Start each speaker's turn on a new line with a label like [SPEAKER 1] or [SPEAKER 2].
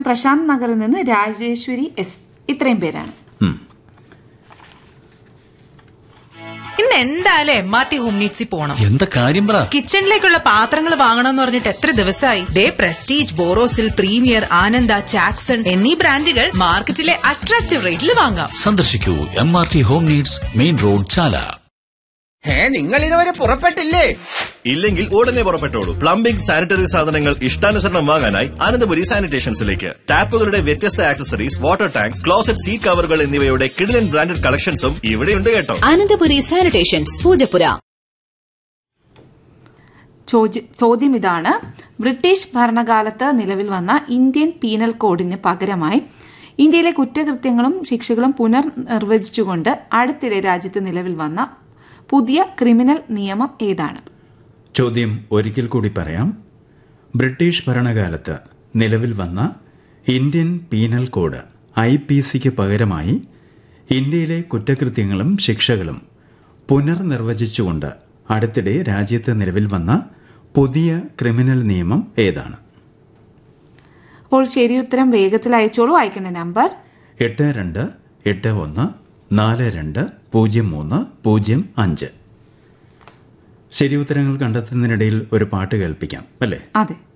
[SPEAKER 1] പ്രശാന്ത് നഗറിൽ നിന്ന് രാജേശ്വരി എസ് ഇത്രയും പേരാണ്
[SPEAKER 2] ഇന്ന് എന്തായാലും എം ആർ ടി ഹോം നീഡ്സിൽ പോണം
[SPEAKER 3] എന്താ കാര്യം പറ
[SPEAKER 2] കിച്ചണിലേക്കുള്ള പാത്രങ്ങൾ വാങ്ങണമെന്ന് പറഞ്ഞിട്ട് എത്ര ദിവസമായി ദേ പ്രസ്റ്റീജ് ബോറോസിൽ പ്രീമിയർ ആനന്ദ ചാക്സൺ എന്നീ ബ്രാൻഡുകൾ മാർക്കറ്റിലെ അട്രാക്റ്റീവ് റേറ്റിൽ വാങ്ങാം
[SPEAKER 3] സന്ദർശിക്കൂ M R T home needs main road Chala
[SPEAKER 4] ഏ നിങ്ങൾ ഇതുവരെ പുറപ്പെട്ടില്ലേ
[SPEAKER 5] ഇല്ലെങ്കിൽ ഉടനെ പുറപ്പെട്ടോളൂ പ്ലംബിംഗ് സാനിറ്ററി സാധനങ്ങൾ ഇഷ്ടാനുസരണം വാങ്ങാനായി അനന്തപുരി സാനിറ്റേഷൻസിലേക്ക് ടാപ്പുകളുടെ വ്യത്യസ്ത accessories water tanks closet seat കവറുകൾ എന്നിവയുടെ കിടിലൻ ബ്രാൻഡഡ് കളക്ഷൻസും ഇവിടെയുണ്ട് കേട്ടോ
[SPEAKER 6] അനന്തപുരി സാനിറ്റേഷൻസ് പൂജപ്പുര
[SPEAKER 1] ചോദ്യ- ചോദ്യം ഇതാണ് ബ്രിട്ടീഷ് ഭരണകാലത്ത് നിലവിൽ വന്ന ഇന്ത്യൻ പീനൽ കോഡിന് പകരമായി ഇന്ത്യയിലെ കുറ്റകൃത്യങ്ങളും ശിക്ഷകളും പുനർനിർവചിച്ചുകൊണ്ട് അടുത്തിടെ രാജ്യത്ത് നിലവിൽ വന്ന പുതിയ ക്രിമിനൽ നിയമം ഏതാണ്
[SPEAKER 7] ചോദ്യം ഒരിക്കൽ കൂടി പറയാം ബ്രിട്ടീഷ് ഭരണകാലത്ത് നിലവിൽ വന്ന Indian penal code I P സിക്ക് പകരമായി ഇന്ത്യയിലെ കുറ്റകൃത്യങ്ങളും ശിക്ഷകളും പുനർനിർവചിച്ചുകൊണ്ട് അടുത്തിടെ രാജ്യത്ത് നിലവിൽ വന്ന പുതിയ ക്രിമിനൽ നിയമം ഏതാണ്
[SPEAKER 1] അപ്പോൾ ശരി ഉത്തരം വേഗത്തിൽ അയച്ചോളൂ അയക്കേണ്ട നമ്പർ
[SPEAKER 7] എട്ട് രണ്ട് എട്ട് ഒന്ന് നാല് രണ്ട് പൂജ്യം മൂന്ന് പൂജ്യം അഞ്ച് ശരി ഉത്തരങ്ങൾ കണ്ടെത്തുന്നതിനിടയിൽ ഒരു പാട്ട് കേൾപ്പിക്കാം അല്ലേ
[SPEAKER 1] അതെ